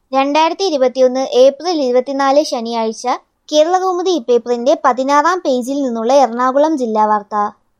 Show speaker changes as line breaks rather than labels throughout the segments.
രണ്ടായിരത്തി ഇരുപത്തിയൊന്ന് ഏപ്രിൽ ഇരുപത്തിനാല് ശനിയാഴ്ച കേരളകൗമുദി ഇപ്പേപ്പറിന്റെ പതിനാറാം പേജിൽ നിന്നുള്ള എറണാകുളം ജില്ലാ വാർത്ത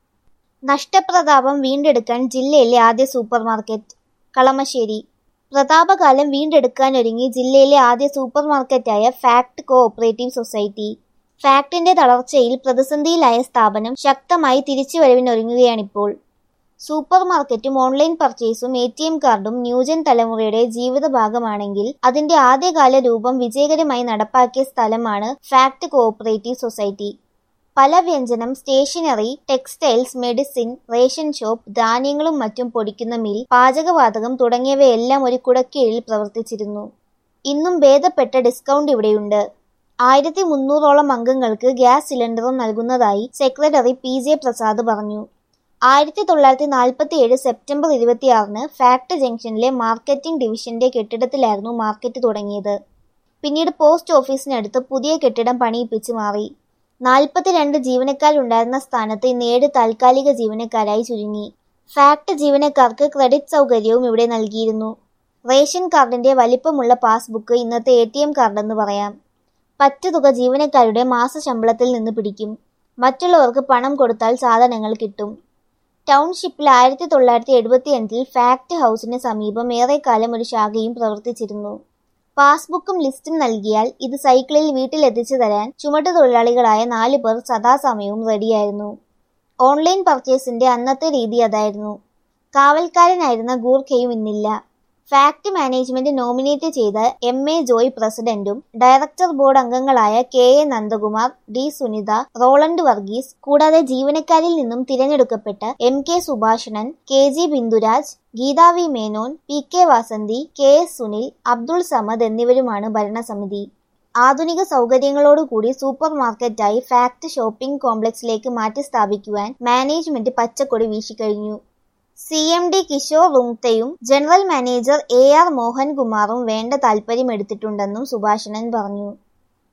നഷ്ടപ്രതാപം വീണ്ടെടുക്കാൻ ജില്ലയിലെ ആദ്യ സൂപ്പർമാർക്കറ്റ് കളമശ്ശേരി പ്രതാപകാലം വീണ്ടെടുക്കാനൊരുങ്ങി ജില്ലയിലെ ആദ്യ സൂപ്പർമാർക്കറ്റായ ഫാക്ട് കോ ഓപ്പറേറ്റീവ് സൊസൈറ്റി ഫാക്ടിന്റെ തളർച്ചയിൽ പ്രതിസന്ധിയിലായ സ്ഥാപനം ശക്തമായി തിരിച്ചുവരവിനൊരുങ്ങുകയാണിപ്പോൾ സൂപ്പർ മാർക്കറ്റും ഓൺലൈൻ പർച്ചേസും എ ടി എം കാർഡും ന്യൂജൻ തലമുറയുടെ ജീവിത ഭാഗമാണെങ്കിൽ അതിന്റെ ആദ്യകാല രൂപം വിജയകരമായി നടപ്പാക്കിയ സ്ഥലമാണ് ഫാക്ട് കോഓപ്പറേറ്റീവ് സൊസൈറ്റി പലവ്യഞ്ജനം stationery textiles medicine ration shop ധാന്യങ്ങളും മറ്റും പൊടിക്കുന്ന മിൽ പാചകവാതകം തുടങ്ങിയവയെല്ലാം ഒരു കുടക്കീഴിൽ പ്രവർത്തിച്ചിരുന്നു ഇന്നും ഭേദപ്പെട്ട ഡിസ്കൗണ്ട് ഇവിടെയുണ്ട് ആയിരത്തി മുന്നൂറോളം അംഗങ്ങൾക്ക് ഗ്യാസ് സിലിണ്ടറും നൽകുന്നതായി സെക്രട്ടറി പി ജെ പ്രസാദ് പറഞ്ഞു ആയിരത്തി തൊള്ളായിരത്തി നാൽപ്പത്തി ഏഴ് സെപ്റ്റംബർ ഇരുപത്തിയാറിന് ഫാക്ട് ജംഗ്ഷനിലെ മാർക്കറ്റിംഗ് ഡിവിഷന്റെ കെട്ടിടത്തിലായിരുന്നു മാർക്കറ്റ് തുടങ്ങിയത് പിന്നീട് പോസ്റ്റ് ഓഫീസിനടുത്ത് പുതിയ കെട്ടിടം പണിയിപ്പിച്ച് മാറി നാൽപ്പത്തിരണ്ട് ജീവനക്കാരുണ്ടായിരുന്ന സ്ഥാനത്ത് ഇന്ന് ഏഴ് താൽക്കാലിക ജീവനക്കാരായി ചുരുങ്ങി ഫാക്ട് ജീവനക്കാർക്ക് ക്രെഡിറ്റ് സൗകര്യവും ഇവിടെ നൽകിയിരുന്നു റേഷൻ കാർഡിന്റെ വലിപ്പമുള്ള പാസ്ബുക്ക് ഇന്നത്തെ എ ടി എം കാർഡെന്ന് പറയാം പറ്റുതുക ജീവനക്കാരുടെ മാസശമ്പളത്തിൽ നിന്ന് പിടിക്കും മറ്റുള്ളവർക്ക് പണം കൊടുത്താൽ സാധനങ്ങൾ കിട്ടും ടൗൺഷിപ്പിൽ ആയിരത്തി തൊള്ളായിരത്തി എഴുപത്തി അഞ്ചിൽ ഫാക്ട് ഹൗസിന് സമീപം ഏറെക്കാലം ഒരു ശാഖയും പ്രവർത്തിച്ചിരുന്നു പാസ്ബുക്കും ലിസ്റ്റും നൽകിയാൽ ഇത് സൈക്കിളിൽ വീട്ടിലെത്തിച്ചു തരാൻ ചുമട്ടുതൊഴിലാളികളായ നാലു പേർ സദാസമയവും റെഡിയായിരുന്നു ഓൺലൈൻ പർച്ചേസിന്റെ അന്നത്തെ രീതി അതായിരുന്നു കാവൽക്കാരനായിരുന്ന ഗൂർഖയും ഇന്നില്ല ഫാക്ട് മാനേജ്മെന്റ് നോമിനേറ്റ് ചെയ്ത എം എ ജോയ് പ്രസിഡന്റും ഡയറക്ടർ ബോർഡ് അംഗങ്ങളായ K A Nandakumar D Sunitha Roland Varghese കൂടാതെ ജീവനക്കാരിൽ നിന്നും തിരഞ്ഞെടുക്കപ്പെട്ട M K Subhashanan K G Binduraj Geetha V Menon P K Vasanthi K S Sunil Abdul Samad എന്നിവരുമാണ് ഭരണസമിതി ആധുനിക സൗകര്യങ്ങളോടുകൂടി സൂപ്പർ മാർക്കറ്റായി ഫാക്ട് ഷോപ്പിംഗ് കോംപ്ലക്സിലേക്ക് മാറ്റി സ്ഥാപിക്കുവാൻ മാനേജ്മെന്റ് പച്ചക്കൊടി വീശിക്കഴിഞ്ഞു സി എം ഡി കിഷോർ റുങ്തയും ജനറൽ മാനേജർ എ ആർ മോഹൻകുമാറും വേണ്ട താൽപ്പര്യമെടുത്തിട്ടുണ്ടെന്നും സുഭാഷണൻ പറഞ്ഞു